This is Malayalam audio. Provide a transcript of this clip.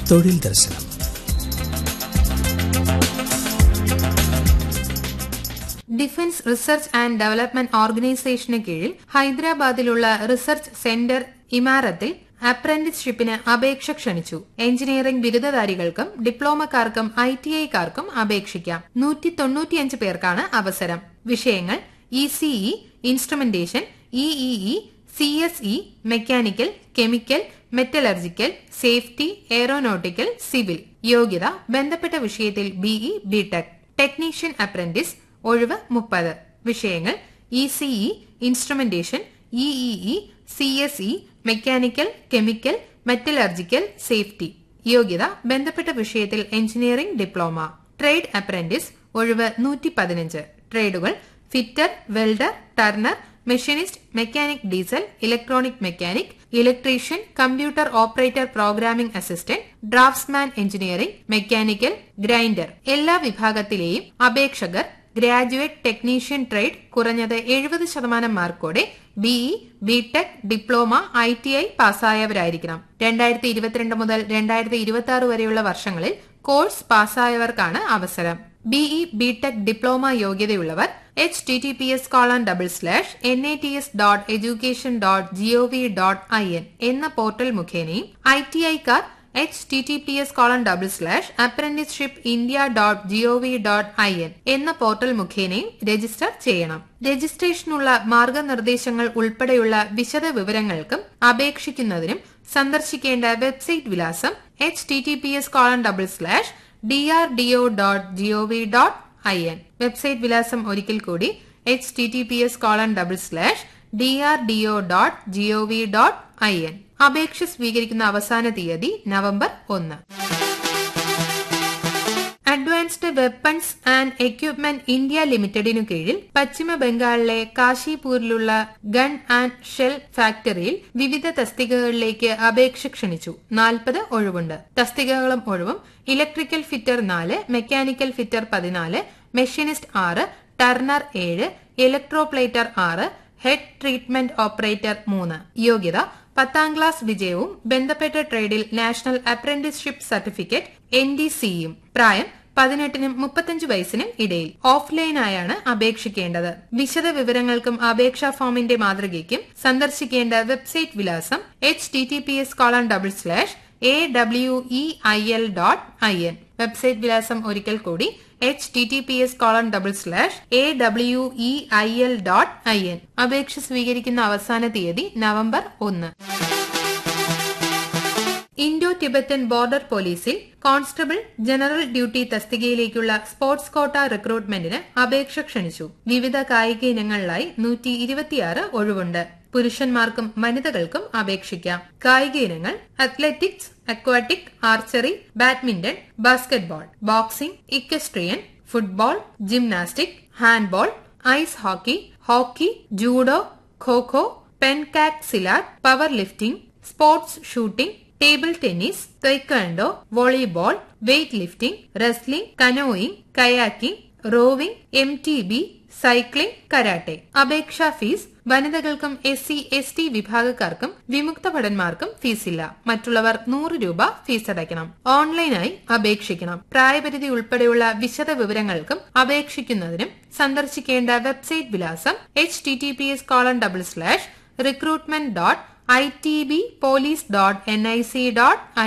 തൊഴിൽ ദർശനം ഡിഫൻസ് റിസർച്ച് ആൻഡ് ഡെവലപ്മെന്റ് ഓർഗനൈസേഷന് കീഴിൽ ഹൈദരാബാദിലുള്ള റിസർച്ച് സെന്റർ ഇമാരത്തിൽ അപ്രന്റീസ്ഷിപ്പിന് അപേക്ഷ ക്ഷണിച്ചു എഞ്ചിനീയറിംഗ് ബിരുദധാരികൾക്കും ഡിപ്ലോമക്കാർക്കും ഐ ടി ഐക്കാർക്കും അപേക്ഷിക്കാം നൂറ്റി തൊണ്ണൂറ്റിയഞ്ച് പേർക്കാണ് അവസരം വിഷയങ്ങൾ E CE instrumentation EEE C S E mechanical chemical metallurgical safety aeronautical civil യോഗ്യത ബന്ധപ്പെട്ട വിഷയത്തിൽ ബിഇ ബിടെക് ടെക്നീഷ്യൻ അപ്രന്റീസ് ഒഴിവ് മുപ്പത് വിഷയങ്ങൾ E CE instrumentation EEE C S E mechanical chemical metallurgical safety യോഗ്യത ബന്ധപ്പെട്ട വിഷയത്തിൽ എഞ്ചിനീയറിംഗ് ഡിപ്ലോമ ട്രേഡ് അപ്രന്റീസ് ഒഴിവ് നൂറ്റി പതിനഞ്ച് ട്രേഡുകൾ fitter welder turner machinist mechanic diesel electronic mechanic electrician computer operator programming assistant draughtsman engineering mechanical grinder എല്ലാ വിഭാഗത്തിലെയും അപേക്ഷകർ ഗ്രാജുവേറ്റ് ടെക്നീഷ്യൻ ട്രേഡ് കുറഞ്ഞത് എഴുപത് ശതമാനം മാർക്കോടെ BE B Tech diploma I T I പാസ്സായവരായിരിക്കണം രണ്ടായിരത്തി ഇരുപത്തിരണ്ട് മുതൽ രണ്ടായിരത്തി ഇരുപത്തി ആറ് വരെയുള്ള വർഷങ്ങളിൽ കോഴ്സ് പാസ്സായവർക്കാണ് അവസരം ബിഇ ബിടെക് ഡിപ്ലോമ യോഗ്യതയുള്ളവർ H T T P S colon double slash N I T S dot education dot G O V dot I N എന്ന പോർട്ടൽ മുഖേനയും ഐ ടി ഐക്കാർ H T T P S colon double slash apprenticeship India dot G O V dot I N എന്ന പോർട്ടൽ മുഖേനയും രജിസ്റ്റർ ചെയ്യണം രജിസ്ട്രേഷനുള്ള മാർഗനിർദ്ദേശങ്ങൾ ഉൾപ്പെടെയുള്ള വിശദ വിവരങ്ങൾക്കും അപേക്ഷിക്കുന്നതിനും സന്ദർശിക്കേണ്ട വെബ്സൈറ്റ് വിലാസം H T T P S colon double slash D R D O dot G O V dot I N website വിലാസം ഒരിക്കൽ കൂടി H T T P S colon double slash D R D O dot G O V dot I N അപേക്ഷ സ്വീകരിക്കുന്ന അവസാന തീയതി നവംബർ ഒന്ന് advanced weapons and equipment India ലിമിറ്റഡിനു കീഴിൽ പശ്ചിമ ബംഗാളിലെ കാശിപൂരിലുള്ള ഗൺ ആൻഡ് ഷെൽ ഫാക്ടറിയിൽ വിവിധ തസ്തികകളിലേക്ക് അപേക്ഷ ക്ഷണിച്ചു നാൽപ്പത് ഒഴിവുണ്ട് തസ്തികകളും ഒഴിവും ഇലക്ട്രിക്കൽ ഫിറ്റർ നാല് മെക്കാനിക്കൽ ഫിറ്റർ പതിനാല് മെഷീനിസ്റ്റ് ആറ് ടർണർ ഏഴ് ഇലക്ട്രോപ്ലേറ്റർ ആറ് ഹെഡ് ട്രീറ്റ്മെന്റ് ഓപ്പറേറ്റർ മൂന്ന് യോഗ്യത പത്താം ക്ലാസ് വിജയവും ബന്ധപ്പെട്ട ട്രേഡിൽ national apprenticeship certificate N D സിയും പ്രായം പതിനെട്ടിനും മുപ്പത്തഞ്ച് വയസ്സിനും ഇടയിൽ ഓഫ്ലൈനായാണ് അപേക്ഷിക്കേണ്ടത് വിശദ വിവരങ്ങൾക്കും അപേക്ഷാ ഫോമിന്റെ മാതൃകയ്ക്കും സന്ദർശിക്കേണ്ട വെബ്സൈറ്റ് വിലാസം H T T P S colon double slash A W E I L dot I N website വിലാസം ഒരിക്കൽ കൂടി H T T P S colon double slash A W E I L dot I N അപേക്ഷ സ്വീകരിക്കുന്ന അവസാന തീയതി നവംബർ ഒന്ന് ഇൻഡോ ടിബറ്റൻ ബോർഡർ പോലീസിൽ കോൺസ്റ്റബിൾ ജനറൽ ഡ്യൂട്ടി തസ്തികയിലേക്കുള്ള സ്പോർട്സ് കോട്ട റിക്രൂട്ട്മെന്റിന് അപേക്ഷ ക്ഷണിച്ചു വിവിധ കായിക ഇനങ്ങളിലായി നൂറ്റി ഇരുപത്തിയാറ് ഒഴിവുണ്ട് പുരുഷന്മാർക്കും വനിതകൾക്കും അപേക്ഷിക്കാം കായിക ഇനങ്ങൾ athletics aquatic archery badminton basketball boxing equestrian football gymnastic handball ice hockey hockey judo kho kho pencak silat power lifting sports shooting table tennis taekwondo volleyball weight lifting wrestling canoeing kayaking rowing M T B cycling karate അപേക്ഷാ ഫീസ് വനിതകൾക്കും എസ് സി എസ് ടി വിഭാഗക്കാർക്കും വിമുക്ത ഭടന്മാർക്കും ഫീസില്ല മറ്റുള്ളവർ നൂറ് രൂപ ഫീസ് അടയ്ക്കണം ഓൺലൈനായി അപേക്ഷിക്കണം പ്രായപരിധി ഉൾപ്പെടെയുള്ള വിശദ വിവരങ്ങൾക്കും അപേക്ഷിക്കുന്നതിനും സന്ദർശിക്കേണ്ട വെബ്സൈറ്റ് വിലാസം H T T P S colon double slash recruitment dot I T B police dot N I C dot